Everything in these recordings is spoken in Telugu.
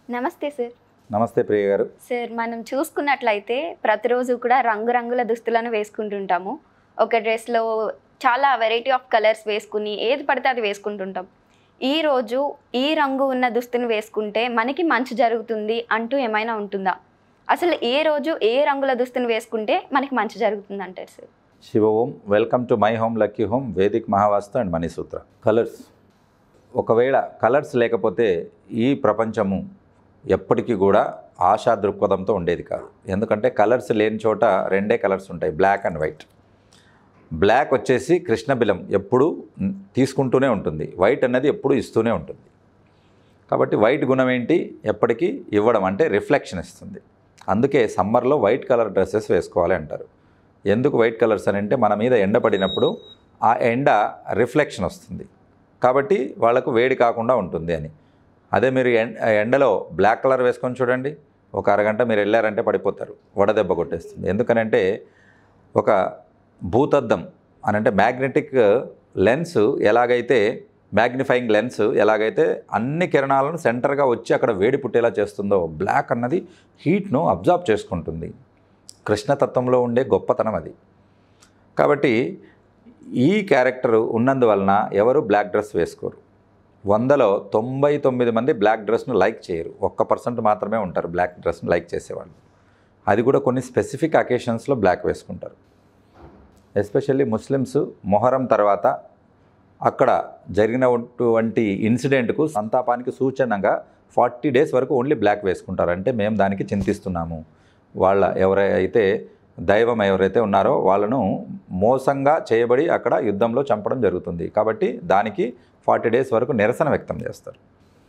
నమస్తే సార్ నమస్తే ప్రియ గారు సార్ మనం చూసుకున్నట్లయితే ప్రతిరోజు కూడా రంగురంగుల దుస్తులను వేసుకుంటుంటాము ఒక డ్రెస్లో చాలా వెరైటీ ఆఫ్ కలర్స్ వేసుకుని ఏది పడితే అది వేసుకుంటుంటాం ఈ రోజు ఈ రంగు ఉన్న దుస్తుని వేసుకుంటే మనకి మంచి జరుగుతుంది అంటూ ఏమైనా ఉంటుందా అసలు ఏ రోజు ఏ రంగుల దుస్తుని వేసుకుంటే మనకి మంచి జరుగుతుంది అంటారు సార్ శివ ఓం welcome to my home lucky home Vedic Mahavastu and Manisutra colours ఒకవేళ కలర్స్ లేకపోతే ఈ ప్రపంచము ఎప్పటికీ కూడా ఆశా దృక్పథంతో ఉండేది కాదు ఎందుకంటే కలర్స్ లేని చోట రెండే కలర్స్ ఉంటాయి బ్లాక్ అండ్ వైట్ బ్లాక్ వచ్చేసి కృష్ణబిలం ఎప్పుడు తీసుకుంటూనే ఉంటుంది వైట్ అన్నది ఎప్పుడు ఇస్తూనే ఉంటుంది కాబట్టి వైట్ గుణం ఏంటి ఎప్పటికీ ఇవ్వడం అంటే రిఫ్లెక్షన్ ఇస్తుంది అందుకే సమ్మర్లో వైట్ కలర్ డ్రెస్సెస్ వేసుకోవాలి అంటారు ఎందుకు వైట్ కలర్స్ అని అంటే మన మీద ఎండ పడినప్పుడు ఆ ఎండ రిఫ్లెక్షన్ వస్తుంది కాబట్టి వాళ్ళకు వేడి కాకుండా ఉంటుంది అని అదే మీరు ఎం- ఎండలో బ్లాక్ కలర్ వేసుకొని చూడండి ఒక అరగంట మీరు వెళ్ళారంటే పడిపోతారు వడదెబ్బ కొట్టేస్తుంది ఎందుకనంటే ఒక భూతద్దం అని అంటే మ్యాగ్నెటిక్ లెన్స్ ఎలాగైతే మ్యాగ్నిఫైయింగ్ లెన్స్ ఎలాగైతే అన్ని కిరణాలను సెంటర్గా వచ్చి అక్కడ వేడి పుట్టేలా చేస్తుందో బ్లాక్ అన్నది హీట్ను అబ్జార్బ్ చేసుకుంటుంది కృష్ణతత్వంలో ఉండే గొప్పతనం అది కాబట్టి ఈ క్యారెక్టర్ ఉన్నందువలన ఎవరు బ్లాక్ డ్రెస్ వేసుకోరు వందలో తొంభై తొమ్మిది మంది బ్లాక్ డ్రెస్ను లైక్ చేయరు ఒక్క పర్సెంట్ మాత్రమే ఉంటారు బ్లాక్ డ్రెస్ను లైక్ చేసేవాళ్ళు అది కూడా కొన్ని స్పెసిఫిక్ అకేషన్స్లో బ్లాక్ వేసుకుంటారు ఎస్పెషల్లీ ముస్లిమ్స్ మొహరం తర్వాత అక్కడ జరిగినటువంటి ఇన్సిడెంట్కు సంతాపానికి సూచనగా ఫార్టీ డేస్ వరకు ఓన్లీ బ్లాక్ వేసుకుంటారు అంటే మేము దానికి చింతిస్తున్నాము వాళ్ళ ఎవరైతే దైవం ఎవరైతే ఉన్నారో వాళ్ళను మోసంగా చేయబడి అక్కడ యుద్ధంలో చంపడం జరుగుతుంది కాబట్టి దానికి ఫార్టీ డేస్ వరకు నిరసన వ్యక్తం చేస్తారు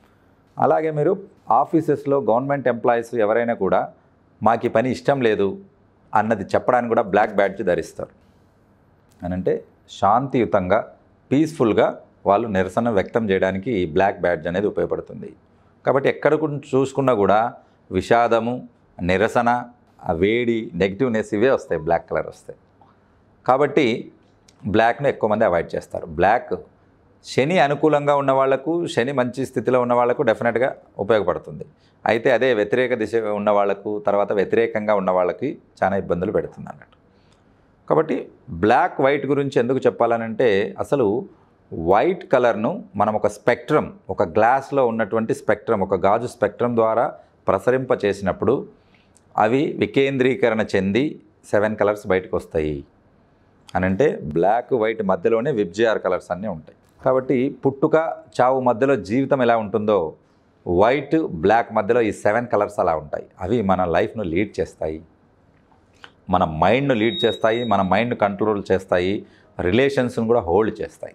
అలాగే మీరు ఆఫీసెస్లో గవర్నమెంట్ ఎంప్లాయీస్ ఎవరైనా కూడా మాకు ఈ పని ఇష్టం లేదు అన్నది చెప్పడానికి కూడా బ్లాక్ బ్యాడ్జ్ ధరిస్తారు అని అంటే శాంతియుతంగా పీస్ఫుల్గా వాళ్ళు నిరసన వ్యక్తం చేయడానికి ఈ బ్లాక్ బ్యాడ్జ్ అనేది ఉపయోగపడుతుంది కాబట్టి ఎక్కడ కు- చూసుకున్నా కూడా విషాదము నిరసన ఆ వేడి నెగిటివ్నెస్ ఇవే వస్తాయి బ్లాక్ కలర్ వస్తాయి కాబట్టి బ్లాక్ను ఎక్కువ మంది అవాయిడ్ చేస్తారు బ్లాక్ శని అనుకూలంగా ఉన్న వాళ్ళకు శని మంచి స్థితిలో ఉన్న వాళ్ళకు డెఫినెట్గా ఉపయోగపడుతుంది అయితే అదే వ్యతిరేక దిశ ఉన్న వాళ్ళకు తర్వాత వ్యతిరేకంగా ఉన్న వాళ్ళకి చాలా ఇబ్బందులు పెడుతుంది అన్నట్టు కాబట్టి బ్లాక్ వైట్ గురించి ఎందుకు చెప్పాలనంటే అసలు వైట్ కలర్ను మనం ఒక స్పెక్ట్రమ్ ఒక గ్లాస్లో ఉన్నటువంటి స్పెక్ట్రమ్ ఒక గాజు స్పెక్ట్రమ్ ద్వారా ప్రసరింప చేసినప్పుడు అవి వికేంద్రీకరణ చెంది సెవెన్ కలర్స్ బయటకు వస్తాయి అని అంటే బ్లాక్ వైట్ మధ్యలోనే విబ్జిఆర్ కలర్స్ అన్నీ ఉంటాయి కాబట్టి పుట్టుక చావు మధ్యలో జీవితం ఎలా ఉంటుందో వైట్ బ్లాక్ మధ్యలో ఈ సెవెన్ కలర్స్ అలా ఉంటాయి అవి మన లైఫ్ను లీడ్ చేస్తాయి మన మైండ్ను లీడ్ చేస్తాయి మన మైండ్ కంట్రోల్ చేస్తాయి రిలేషన్స్ను కూడా హోల్డ్ చేస్తాయి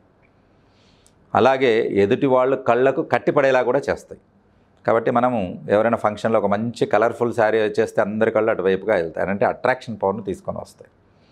అలాగే ఎదుటి వాళ్ళు కళ్ళకు కట్టిపడేలా కూడా చేస్తాయి కాబట్టి మనము ఎవరైనా ఫంక్షన్లో ఒక మంచి కలర్ఫుల్ శారీ వచ్చేస్తే అందరి కళ్ళు అటువైపుగా వెళ్తాయి అంటే అట్రాక్షన్ పవర్ను తీసుకొని వస్తాయి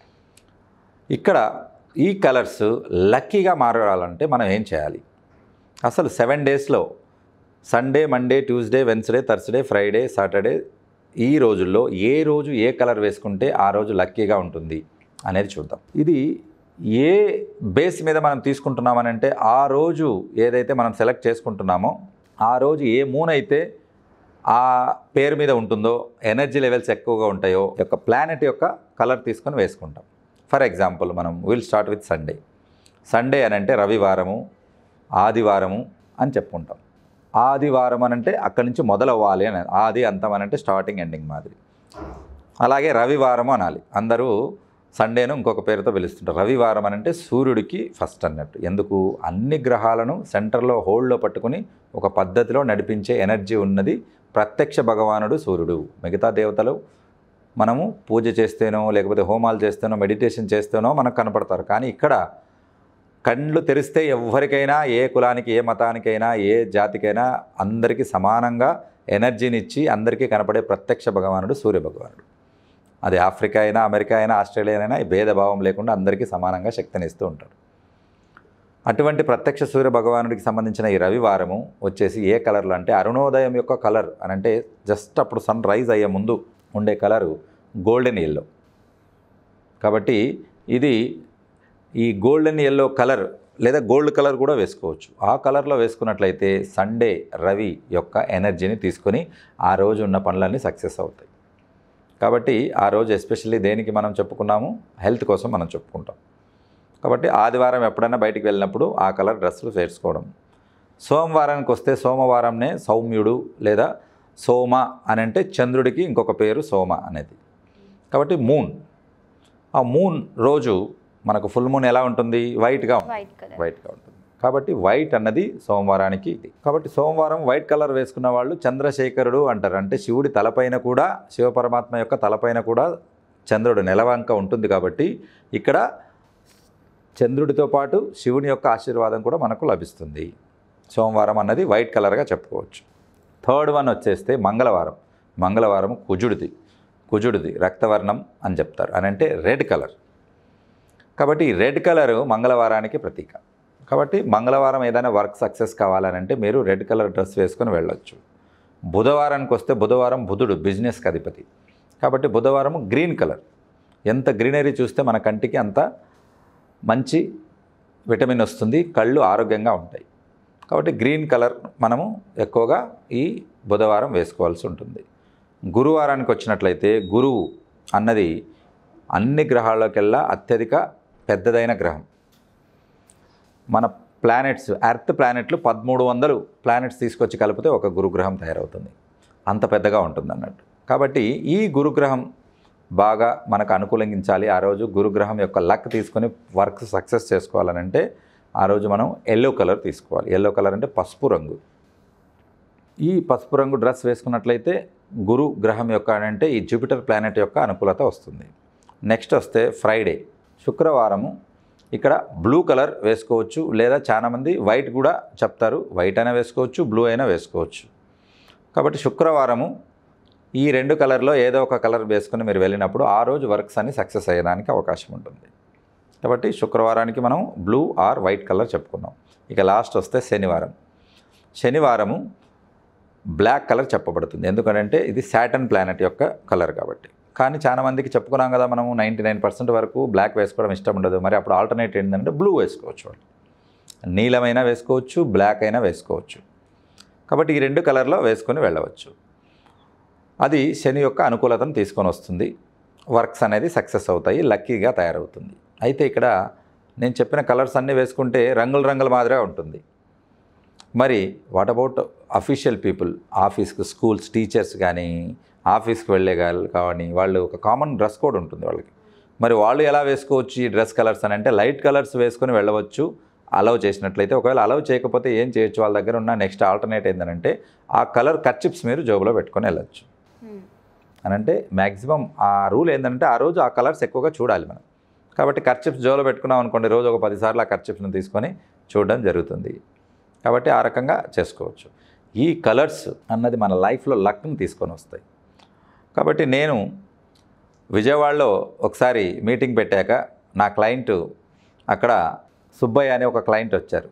ఇక్కడ ఈ కలర్స్ లక్కీగా మారాలంటే మనం ఏం చేయాలి అసలు సెవెన్ డేస్లో Sunday Monday Tuesday Wednesday Thursday Friday Saturday ఈ రోజుల్లో ఏ రోజు ఏ కలర్ వేసుకుంటే ఆ రోజు లక్కీగా ఉంటుంది అనేది చూద్దాం ఇది ఏ బేస్ మీద మనం తీసుకుంటున్నామనంటే ఆ రోజు ఏదైతే మనం సెలెక్ట్ చేసుకుంటున్నామో ఆ రోజు ఏ మూన్ అయితే ఆ పేరు మీద ఉంటుందో ఎనర్జీ లెవెల్స్ ఎక్కువగా ఉంటాయో ఈ యొక్క ప్లానెట్ యొక్క కలర్ తీసుకొని వేసుకుంటాం ఫర్ ఎగ్జాంపుల్ మనం will start with Sunday Sunday అని అంటే రవివారము ఆదివారము అని చెప్పుకుంటాం ఆదివారం అని అంటే అక్కడి నుంచి మొదలవ్వాలి అని ఆది అంతం అని అంటే స్టార్టింగ్ ఎండింగ్ మాదిరి అలాగే రవివారం అనాలి అందరూ సండేను ఇంకొక పేరుతో పిలుస్తుంటారు రవివారం అని అంటే సూర్యుడికి ఫస్ట్ అన్నట్టు ఎందుకు అన్ని గ్రహాలను సెంటర్లో హోల్డ్లో పట్టుకుని ఒక పద్ధతిలో నడిపించే ఎనర్జీ ఉన్నది ప్రత్యక్ష భగవానుడు సూర్యుడు మిగతా దేవతలు మనము పూజ చేస్తేనో లేకపోతే హోమాలు చేస్తేనో మెడిటేషన్ చేస్తేనో మనకు కనపడతారు కానీ ఇక్కడ కళ్ళు తెరిస్తే ఎవరికైనా ఏ కులానికి ఏ మతానికైనా ఏ జాతికైనా అందరికీ సమానంగా ఎనర్జీని ఇచ్చి అందరికీ కనపడే ప్రత్యక్ష భగవానుడు సూర్య భగవానుడు అది ఆఫ్రికా అయినా అమెరికా అయినా ఆస్ట్రేలియా అయినా ఈ భేదభావం లేకుండా అందరికీ సమానంగా శక్తిని ఇస్తూ ఉంటాడు అటువంటి ప్రత్యక్ష సూర్య భగవానుడికి సంబంధించిన ఈ రవివారము వచ్చేసి ఏ కలర్లో అంటే అరుణోదయం యొక్క కలర్ అని అంటే జస్ట్ అప్పుడు సన్ రైజ్ అయ్యే ముందు ఉండే కలరు గోల్డెన్ ఎల్లో కాబట్టి ఇది ఈ గోల్డెన్ ఎల్లో కలర్ లేదా గోల్డ్ కలర్ కూడా వేసుకోవచ్చు ఆ కలర్లో వేసుకున్నట్లయితే సండే రవి యొక్క ఎనర్జీని తీసుకొని ఆ రోజు ఉన్న పనులన్నీ సక్సెస్ అవుతాయి కాబట్టి ఆ రోజు ఎస్పెషల్లీ దేనికి మనం చెప్పుకున్నాము హెల్త్ కోసం మనం చెప్పుకుంటాం కాబట్టి ఆదివారం ఎప్పుడైనా బయటికి వెళ్ళినప్పుడు ఆ కలర్ డ్రెస్సులు వేసుకోవడం సోమవారానికి వస్తే సోమవారంనే సౌమ్యుడు లేదా సోమ అని అంటే చంద్రుడికి ఇంకొక పేరు సోమ అనేది కాబట్టి మూన్ ఆ మూన్ రోజు మనకు ఫుల్ మూన్ ఎలా ఉంటుంది వైట్గా ఉంటుంది వైట్ కలర్ వైట్గా ఉంటుంది కాబట్టి వైట్ అన్నది సోమవారానికి ఇది కాబట్టి సోమవారం వైట్ కలర్ వేసుకున్న వాళ్ళు చంద్రశేఖరుడు అంటారు అంటే శివుడి తలపైన కూడా శివపరమాత్మ యొక్క తలపైన కూడా చంద్రుడు నెలవంక ఉంటుంది కాబట్టి ఇక్కడ చంద్రుడితో పాటు శివుని యొక్క ఆశీర్వాదం కూడా మనకు లభిస్తుంది సోమవారం అన్నది వైట్ కలర్గా చెప్పుకోవచ్చు థర్డ్ వన్ వచ్చేస్తే మంగళవారం మంగళవారం కుజుడిది కుజుడిది రక్తవర్ణం అని చెప్తారు అని అంటే రెడ్ కలర్ కాబట్టి ఈ రెడ్ కలర్ మంగళవారానికి ప్రతీక కాబట్టి మంగళవారం ఏదైనా వర్క్ సక్సెస్ కావాలనంటే మీరు రెడ్ కలర్ డ్రెస్ వేసుకొని వెళ్ళొచ్చు బుధవారానికి వస్తే బుధవారం బుధుడు బిజినెస్కి అధిపతి కాబట్టి బుధవారం గ్రీన్ కలర్ ఎంత గ్రీనరీ చూస్తే మన కంటికి అంత మంచి విటమిన్ వస్తుంది కళ్ళు ఆరోగ్యంగా ఉంటాయి కాబట్టి గ్రీన్ కలర్ మనము ఎక్కువగా ఈ బుధవారం వేసుకోవాల్సి ఉంటుంది గురువారానికి వచ్చినట్లయితే గురువు అన్నది అన్ని గ్రహాల్లోకెల్లా అత్యధిక పెద్దదైన గ్రహం మన ప్లానెట్స్ ఎర్త్ ప్లానెట్లు పదమూడు వందలు ప్లానెట్స్ తీసుకొచ్చి కలిపితే ఒక గురుగ్రహం తయారవుతుంది అంత పెద్దగా ఉంటుంది అన్నట్టు కాబట్టి ఈ గురుగ్రహం బాగా మనకు అనుకూలించాలి ఆ రోజు గురుగ్రహం యొక్క లక్ తీసుకొని వర్క్ సక్సెస్ చేసుకోవాలనంటే ఆ రోజు మనం ఎల్లో కలర్ తీసుకోవాలి ఎల్లో కలర్ అంటే పసుపు రంగు ఈ పసుపు రంగు డ్రెస్ వేసుకున్నట్లయితే గురు గ్రహం యొక్క అంటే ఈ జూపిటర్ ప్లానెట్ యొక్క అనుకూలత వస్తుంది నెక్స్ట్ వస్తే ఫ్రైడే శుక్రవారము ఇక్కడ బ్లూ కలర్ వేసుకోవచ్చు లేదా చాలామంది వైట్ కూడా చెప్తారు వైట్ అయినా వేసుకోవచ్చు బ్లూ అయినా వేసుకోవచ్చు కాబట్టి శుక్రవారము ఈ రెండు కలర్లో ఏదో ఒక కలర్ వేసుకుని మీరు వెళ్ళినప్పుడు ఆ రోజు వర్క్స్ అన్ని సక్సెస్ అయ్యేదానికి అవకాశం ఉంటుంది కాబట్టి శుక్రవారానికి మనం బ్లూ ఆర్ వైట్ కలర్ చెప్పుకున్నాం ఇక లాస్ట్ వస్తే శనివారం శనివారము బ్లాక్ కలర్ చెప్పబడుతుంది ఎందుకంటే ఇది శాటన్ ప్లానెట్ యొక్క కలర్ కాబట్టి కానీ చాలా మందికి చెప్పుకున్నాం కదా మనము నైంటీ నైన్ పర్సెంట్ వరకు బ్లాక్ వేసుకోవడం ఇష్టం ఉండదు మరి అప్పుడు ఆల్టర్నేట్ ఏంటంటే బ్లూ వేసుకోవచ్చు వాళ్ళు నీలమైనా వేసుకోవచ్చు బ్లాక్ అయినా వేసుకోవచ్చు కాబట్టి ఈ రెండు కలర్లో వేసుకొని వెళ్ళవచ్చు అది శని యొక్క అనుకూలతను తీసుకొని వస్తుంది వర్క్స్ అనేది సక్సెస్ అవుతాయి లక్కీగా తయారవుతుంది అయితే ఇక్కడ నేను చెప్పిన కలర్స్ అన్నీ వేసుకుంటే రంగుల రంగుల మాదిరిగా ఉంటుంది మరి వాట్ అబౌట్ అఫీషియల్ పీపుల్ ఆఫీస్కి స్కూల్స్ టీచర్స్ కానీ ఆఫీస్కి వెళ్ళే వాళ్ళు కానీ వాళ్ళు ఒక కామన్ డ్రెస్ కోడ్ ఉంటుంది వాళ్ళకి మరి వాళ్ళు ఎలా వేసుకోవచ్చు ఈ డ్రెస్ కలర్స్ అని అంటే లైట్ కలర్స్ వేసుకొని వెళ్ళవచ్చు అలౌ చేసినట్లయితే ఒకవేళ అలౌ చేయకపోతే ఏం చేయొచ్చు వాళ్ళ దగ్గర ఉన్న నెక్స్ట్ ఆల్టర్నేట్ ఏంటంటే ఆ కలర్ కర్చిప్స్ మీరు జోబులో పెట్టుకొని వెళ్ళచ్చు అని అంటే మ్యాక్సిమం ఆ రూల్ ఏంటంటే ఆ రోజు ఆ కలర్స్ ఎక్కువగా చూడాలి మనం కాబట్టి కర్చిప్స్ జోలో పెట్టుకున్నాం అనుకోండి రోజు ఒక పదిసార్లు ఆ కర్చిప్స్ని తీసుకొని చూడడం జరుగుతుంది కాబట్టి ఆ రకంగా చేసుకోవచ్చు ఈ కలర్స్ అన్నది మన లైఫ్లో లక్ని తీసుకొని వస్తాయి కాబట్టి నేను విజయవాడలో ఒకసారి మీటింగ్ పెట్టాక నా క్లయింట్ అక్కడ సుబ్బయ్య అనే ఒక క్లయింట్ వచ్చారు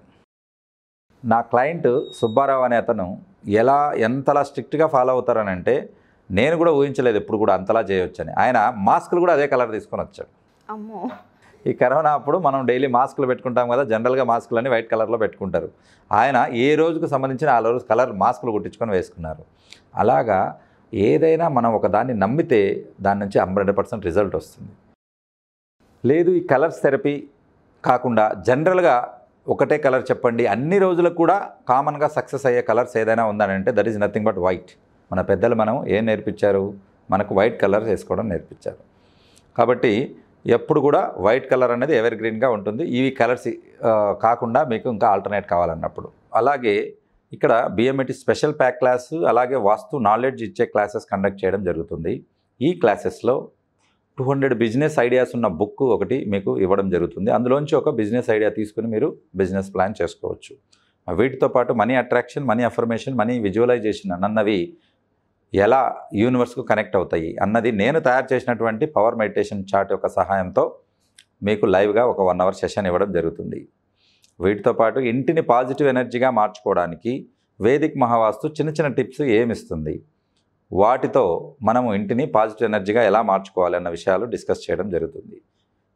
నా క్లయింట్ సుబ్బారావు అనే అతను ఎలా ఎంతలా స్ట్రిక్ట్గా ఫాలో అవుతారనంటే నేను కూడా ఊహించలేదు ఎప్పుడు కూడా అంతలా చేయొచ్చని ఆయన మాస్కులు కూడా అదే కలర్ తీసుకొని వచ్చాడు అమ్మో ఈ కరోనా అప్పుడు మనం డైలీ మాస్కులు పెట్టుకుంటాం కదా జనరల్గా మాస్కులు అన్ని వైట్ కలర్లో పెట్టుకుంటారు ఆయన ఏ రోజుకు సంబంధించిన ఆ రోజు కలర్ మాస్కులు కుట్టించుకొని వేసుకున్నారు అలాగా ఏదైనా మనం ఒక దాన్ని నమ్మితే దాని నుంచి హండ్రెడ్ పర్సెంట్ రిజల్ట్ వస్తుంది లేదు ఈ కలర్స్ థెరపీ కాకుండా జనరల్గా ఒకటే కలర్ చెప్పండి అన్ని రోజులకు కూడా కామన్గా సక్సెస్ అయ్యే కలర్స్ ఏదైనా ఉందని అంటే that is nothing but white మన పెద్దలు మనం ఏం నేర్పించారు మనకు వైట్ కలర్ వేసుకోవడం నేర్పించారు కాబట్టి ఎప్పుడు కూడా వైట్ కలర్ అనేది ఎవర్ గ్రీన్గా ఉంటుంది ఇవి కలర్స్ ఆ, కాకుండా మీకు ఇంకా ఆల్టర్నేట్ కావాలన్నప్పుడు అలాగే ఇక్కడ బిఎంఈటి స్పెషల్ ప్యాక్ క్లాస్ అలాగే వాస్తు నాలెడ్జ్ ఇచ్చే క్లాసెస్ కండక్ట్ చేయడం జరుగుతుంది ఈ క్లాసెస్లో టూ హండ్రెడ్ బిజినెస్ ఐడియాస్ ఉన్న బుక్ ఒకటి మీకు ఇవ్వడం జరుగుతుంది అందులోంచి ఒక బిజినెస్ ఐడియా తీసుకుని మీరు బిజినెస్ ప్లాన్ చేసుకోవచ్చు వీటితో పాటు money attraction money affirmation money visualisation అన్నవి ఎలా యూనివర్స్కు కనెక్ట్ అవుతాయి అన్నది నేను తయారు చేసినటువంటి పవర్ మెడిటేషన్ చార్ట్ యొక్క సహాయంతో మీకు లైవ్గా ఒక వన్ అవర్ సెషన్ ఇవ్వడం జరుగుతుంది వీటితో పాటు ఇంటిని పాజిటివ్ ఎనర్జీగా మార్చుకోవడానికి వేదిక్ మహావాస్తు చిన్న చిన్న టిప్స్ ఏమిస్తుంది వాటితో మనము ఇంటిని పాజిటివ్ ఎనర్జీగా ఎలా మార్చుకోవాలి అన్న విషయాలు డిస్కస్ చేయడం జరుగుతుంది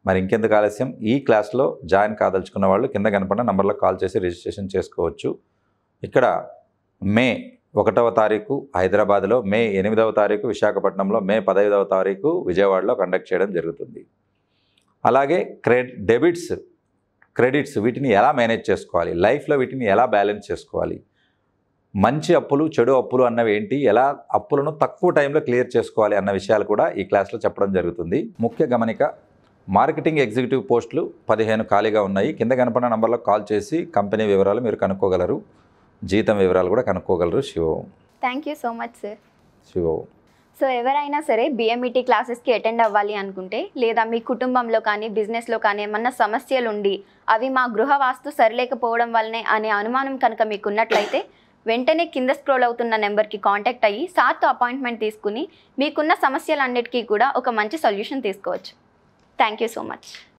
మరి ఇంకెందుకు ఆలస్యం ఈ క్లాస్లో జాయిన్ కాదలుచుకున్న వాళ్ళు కింద కనపడిన నంబర్లో కాల్ చేసి రిజిస్ట్రేషన్ చేసుకోవచ్చు ఇక్కడ మే ఒకటవ తారీఖు హైదరాబాద్లో మే ఎనిమిదవ తారీఖు విశాఖపట్నంలో మే పదహైదవ తారీఖు విజయవాడలో కండక్ట్ చేయడం జరుగుతుంది అలాగే క్రెడ్ డెబిట్స్ క్రెడిట్స్ వీటిని ఎలా మేనేజ్ చేసుకోవాలి లైఫ్లో వీటిని ఎలా బ్యాలెన్స్ చేసుకోవాలి మంచి అప్పులు చెడు అప్పులు అన్నవి ఏంటి ఎలా అప్పులను తక్కువ టైంలో క్లియర్ చేసుకోవాలి అన్న విషయాలు కూడా ఈ క్లాస్లో చెప్పడం జరుగుతుంది ముఖ్య గమనిక మార్కెటింగ్ ఎగ్జిక్యూటివ్ పోస్టులు పదిహేను ఖాళీగా ఉన్నాయి కింద కనపడిన నంబర్లో కాల్ చేసి కంపెనీ వివరాలు మీరు కనుక్కోగలరు జీతం వివరాలు కూడా కనుక్కోగలరు Shiva thank you so much sir Shiva so ఎవరైనా సరే బిఎంఈటీ క్లాసెస్కి అటెండ్ అవ్వాలి అనుకుంటే లేదా మీ కుటుంబంలో కానీ బిజినెస్లో కానీ ఏమన్నా సమస్యలు ఉండి అవి మా గృహ వాస్తు సరిలేకపోవడం వల్లనే అనే అనుమానం కనుక మీకు ఉన్నట్లయితే వెంటనే కింద స్క్రోల్ అవుతున్న నెంబర్కి కాంటాక్ట్ అయ్యి సార్తో అపాయింట్మెంట్ తీసుకుని మీకున్న సమస్యలన్నిటికీ కూడా ఒక మంచి సొల్యూషన్ తీసుకోవచ్చు థ్యాంక్ యూ సో మచ్